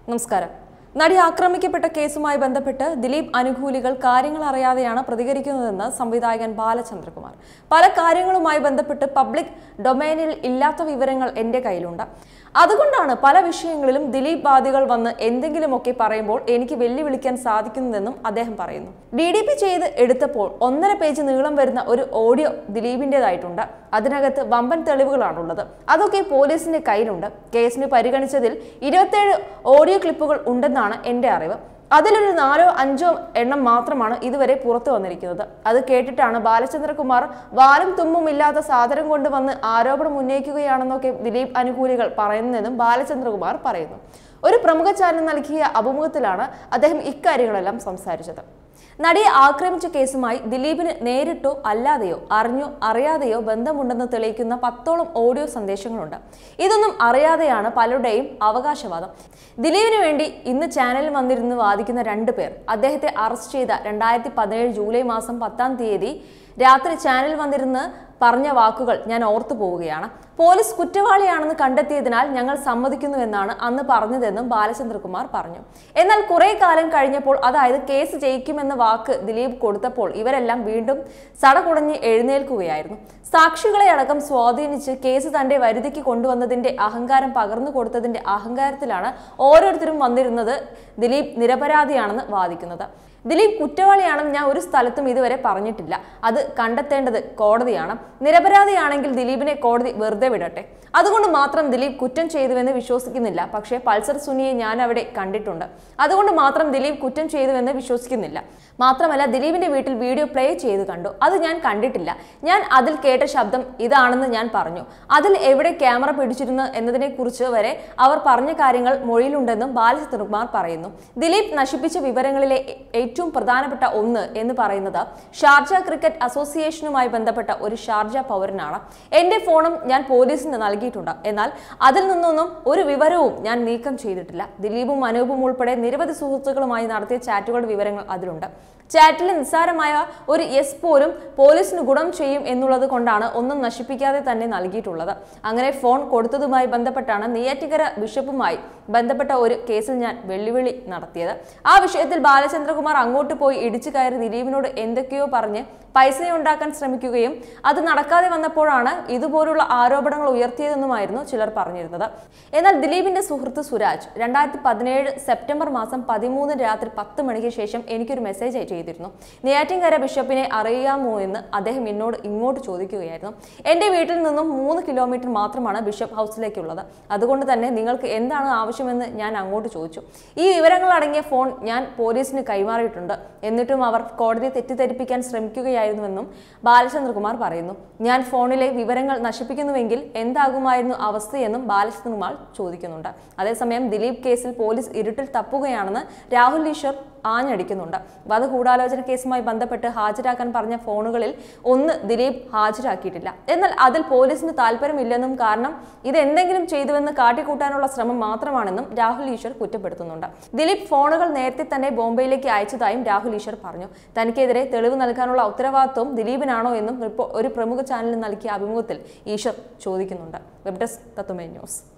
നമസ്കാരം നടി ആക്രമിക്കപ്പെട്ട കേസുമായി ബന്ധപ്പെട്ട് ദിലീപ് അനുകൂലികൾ കാര്യങ്ങൾ അറിയാതെയാണ് പ്രതികരിക്കുന്നതെന്ന് സംവിധായകൻ ബാലചന്ദ്രകുമാർ പല കാര്യങ്ങളുമായി ബന്ധപ്പെട്ട് പബ്ലിക് ഡൊമൈനിൽ ഇല്ലാത്ത വിവരങ്ങൾ എന്റെ കയ്യിലുണ്ട് അതുകൊണ്ടാണ് പല വിഷയങ്ങളിലും ദിലീപ് വാദികൾ വന്ന് എന്തെങ്കിലുമൊക്കെ പറയുമ്പോൾ എനിക്ക് വെല്ലുവിളിക്കാൻ സാധിക്കുന്നതെന്നും അദ്ദേഹം പറയുന്നു ഡി ഡി പി ചെയ്ത് എടുത്തപ്പോൾ ഒന്നര പേജ് നീളം വരുന്ന ഒരു ഓഡിയോ ദിലീപിൻ്റെതായിട്ടുണ്ട് അതിനകത്ത് വമ്പൻ തെളിവുകളാണുള്ളത് അതൊക്കെ പോലീസിന്റെ കയ്യിലുണ്ട് കേസിന് പരിഗണിച്ചതിൽ ഇരുപത്തേഴ് ഓഡിയോ ക്ലിപ്പുകൾ ഉണ്ടെന്നാണ് എൻ്റെ അറിവ് അതിലൊരു നാലോ അഞ്ചോ എണ്ണം മാത്രമാണ് ഇതുവരെ പുറത്തു വന്നിരിക്കുന്നത് അത് കേട്ടിട്ടാണ് ബാലചന്ദ്രകുമാർ വാലും തുമ്മും ഇല്ലാത്ത സാധനം കൊണ്ട് വന്ന് ആരോപണം ഉന്നയിക്കുകയാണെന്നൊക്കെ ദിലീപ് അനുകൂലികൾ പറയുന്നതെന്നും ബാലചന്ദ്രകുമാർ പറയുന്നു ഒരു പ്രമുഖ ചാനൽ നൽകിയ അഭിമുഖത്തിലാണ് അദ്ദേഹം ഇക്കാര്യങ്ങളെല്ലാം സംസാരിച്ചത് നടിയെ ആക്രമിച്ച കേസുമായി ദിലീപിന് നേരിട്ടോ അല്ലാതെയോ അറിഞ്ഞോ അറിയാതെയോ ബന്ധമുണ്ടെന്ന് തെളിയിക്കുന്ന പത്തോളം ഓഡിയോ സന്ദേശങ്ങളുണ്ട് ഇതൊന്നും അറിയാതെയാണ് പലരുടെയും അവകാശവാദം ദിലീപിന് വേണ്ടി ഇന്ന് ചാനലിൽ വന്നിരുന്ന് വാദിക്കുന്ന രണ്ട് പേർ അദ്ദേഹത്തെ അറസ്റ്റ് ചെയ്ത രണ്ടായിരത്തി പതിനേഴ് ജൂലൈ മാസം പത്താം തീയതി രാത്രി ചാനലിൽ വന്നിരുന്ന് പറഞ്ഞ വാക്കുകൾ ഞാൻ ഓർത്തു പോവുകയാണ് പോലീസ് കുറ്റവാളിയാണെന്ന് കണ്ടെത്തിയതിനാൽ ഞങ്ങൾ സമ്മതിക്കുന്നുവെന്നാണ് അന്ന് പറഞ്ഞതെന്നും ബാലചന്ദ്രകുമാർ പറഞ്ഞു എന്നാൽ കുറെ കാലം കഴിഞ്ഞപ്പോൾ അതായത് കേസ് ജയിക്കുമെന്ന വാക്ക് ദിലീപ് കൊടുത്തപ്പോൾ ഇവരെല്ലാം വീണ്ടും സടകുടഞ്ഞ് എഴുന്നേൽക്കുകയായിരുന്നു സാക്ഷികളെ അടക്കം സ്വാധീനിച്ച് കേസ് തന്റെ വരുതിക്ക് കൊണ്ടുവന്നതിന്റെ അഹങ്കാരം പകർന്നു കൊടുത്തതിന്റെ അഹങ്കാരത്തിലാണ് ഓരോരുത്തരും വന്നിരുന്നത് ദിലീപ് നിരപരാധിയാണെന്ന് വാദിക്കുന്നത് ദിലീപ് കുറ്റവാളിയാണെന്ന് ഞാൻ ഒരു സ്ഥലത്തും ഇതുവരെ പറഞ്ഞിട്ടില്ല അത് കണ്ടെത്തേണ്ടത് കോടതിയാണ് നിരപരാധിയാണെങ്കിൽ ദിലീപിനെ കോടതി വെറുതെ വിടട്ടെ അതുകൊണ്ട് മാത്രം ദിലീപ് കുറ്റം ചെയ്തുവെന്ന് വിശ്വസിക്കുന്നില്ല പക്ഷേ പൾസർ സുനിയെ ഞാൻ അവിടെ കണ്ടിട്ടുണ്ട് അതുകൊണ്ട് മാത്രം ദിലീപ് കുറ്റം ചെയ്തുവെന്ന് വിശ്വസിക്കുന്നില്ല മാത്രമല്ല ദിലീപിന്റെ വീട്ടിൽ വീഡിയോ പ്ലേ ചെയ്ത് കണ്ടു അത് ഞാൻ കണ്ടിട്ടില്ല ഞാൻ അതിൽ കേട്ട ശബ്ദം ഇതാണെന്ന് ഞാൻ പറഞ്ഞു അതിൽ എവിടെ ക്യാമറ പിടിച്ചിരുന്നു എന്നതിനെ കുറിച്ച് വരെ അവർ പറഞ്ഞ കാര്യങ്ങൾ മൊഴിയിലുണ്ടെന്നും ബാലചന്ദ്രകുമാർ പറയുന്നു ദിലീപ് നശിപ്പിച്ച വിവരങ്ങളിലെ ഏ- ഏറ്റവും പ്രധാനപ്പെട്ട ഒന്ന് എന്ന് പറയുന്നത് ഷാർജ ക്രിക്കറ്റ് അസോസിയേഷനുമായി ബന്ധപ്പെട്ട ഒരു ഷാർജ പൗരനാണ് എന്റെ ഫോണും ഞാൻ പോലീസിന് നൽകിയിട്ടുണ്ട് എന്നാൽ അതിൽ നിന്നൊന്നും ഒരു വിവരവും ഞാൻ നീക്കം ചെയ്തിട്ടില്ല ദിലീപും അനൂപും ഉൾപ്പെടെ നിരവധി സുഹൃത്തുക്കളുമായി നടത്തിയ ചാറ്റുകളുടെ വിവരങ്ങൾ അതിലുണ്ട് ചാറ്റിൽ നിസ്സാരമായ ഒരു യെസ് പോലും പോലീസിന് ഗുണം ചെയ്യും എന്നുള്ളത് കൊണ്ടാണ് ഒന്നും നശിപ്പിക്കാതെ തന്നെ നൽകിയിട്ടുള്ളത് അങ്ങനെ ഫോൺ കൊടുത്തതുമായി ബന്ധപ്പെട്ടാണ് നെയ്യാറ്റിക്കര ബിഷപ്പുമായി ബന്ധപ്പെട്ട ഒരു കേസിൽ ഞാൻ വെല്ലുവിളി നടത്തിയത് ആ വിഷയത്തിൽ ബാലചന്ദ്രകുമാർ അങ്ങോട്ട് പോയി ഇടിച്ചു കയറി ദിലീപിനോട് എന്തൊക്കെയോ പറഞ്ഞ് പൈസയുണ്ടാക്കാൻ ശ്രമിക്കുകയും അത് നടക്കാതെ വന്നപ്പോഴാണ് ഇതുപോലുള്ള ആരോപണങ്ങൾ ഉയർത്തിയതെന്നുമായിരുന്നു ചിലർ പറഞ്ഞിരുന്നത് എന്നാൽ ദിലീപിന്റെ സുഹൃത്ത് സുരാജ് രണ്ടായിരത്തി പതിനേഴ് സെപ്റ്റംബർ മാസം പതിമൂന്ന് രാത്രി പത്ത് മണിക്ക് ശേഷം എനിക്കൊരു മെസ്സേജ് ചെയ്തിരുന്നു നെയ്യാറ്റിൻകര ബിഷപ്പിനെ അറിയാമോ എന്ന് അദ്ദേഹം എന്നോട് ഇങ്ങോട്ട് ചോദിക്കുകയായിരുന്നു എൻ്റെ വീട്ടിൽ നിന്നും മൂന്ന് കിലോമീറ്റർ മാത്രമാണ് ബിഷപ്പ് ഹൗസിലേക്കുള്ളത് അതുകൊണ്ട് തന്നെ നിങ്ങൾക്ക് എന്താണ് ആവശ്യമെന്ന് ഞാൻ അങ്ങോട്ട് ചോദിച്ചു ഈ വിവരങ്ങൾ അടങ്ങിയ ഫോൺ ഞാൻ പോലീസിന് കൈമാറിയിട്ടുണ്ട് എന്നിട്ടും അവർ കോടതിയെ തെറ്റിദ്ധരിപ്പിക്കാൻ ശ്രമിക്കുകയായിരുന്നുവെന്നും ബാലചന്ദ്രകുമാർ പറയുന്നു ഞാൻ ഫോണിലെ വിവരങ്ങൾ നശിപ്പിക്കുന്നുവെങ്കിൽ എന്താകുമായിരുന്നു അവസ്ഥയെന്നും ബാലചന്ദ്രകുമാർ ചോദിക്കുന്നുണ്ട് അതേസമയം ദിലീപ് കേസിൽ പോലീസ് ഇരുട്ടിൽ തപ്പുകയാണെന്ന് രാഹുൽ ഈശ്വർ ആഞ്ഞടിക്കുന്നുണ്ട് വധഗൂഢാലോചന കേസുമായി ബന്ധപ്പെട്ട് ഹാജരാക്കാൻ പറഞ്ഞ ഫോണുകളിൽ ഒന്ന് ദിലീപ് ഹാജരാക്കിയിട്ടില്ല എന്നാൽ അതിൽ പോലീസിന് താല്പര്യമില്ലെന്നും കാരണം ഇത് എന്തെങ്കിലും ചെയ്തുവെന്ന് കാട്ടിക്കൂട്ടാനുള്ള ശ്രമം മാത്രമാണെന്നും രാഹുൽ ഈശ്വർ കുറ്റപ്പെടുത്തുന്നുണ്ട് ദിലീപ് ഫോണുകൾ നേരത്തെ തന്നെ ബോംബെയിലേക്ക് അയച്ചതായും രാഹുൽ ഈശ്വർ പറഞ്ഞു തനിക്കെതിരെ തെളിവ് നൽകാനുള്ള ഉത്തരവാദിത്വം ദിലീപിനാണോ എന്നും റിപ്പോ- ഒരു പ്രമുഖ ചാനലിന് നൽകിയ അഭിമുഖത്തിൽ ഈശ്വർ ചോദിക്കുന്നുണ്ട് വെബ് ഡെസ്ക് തത്വമേ ന്യൂസ്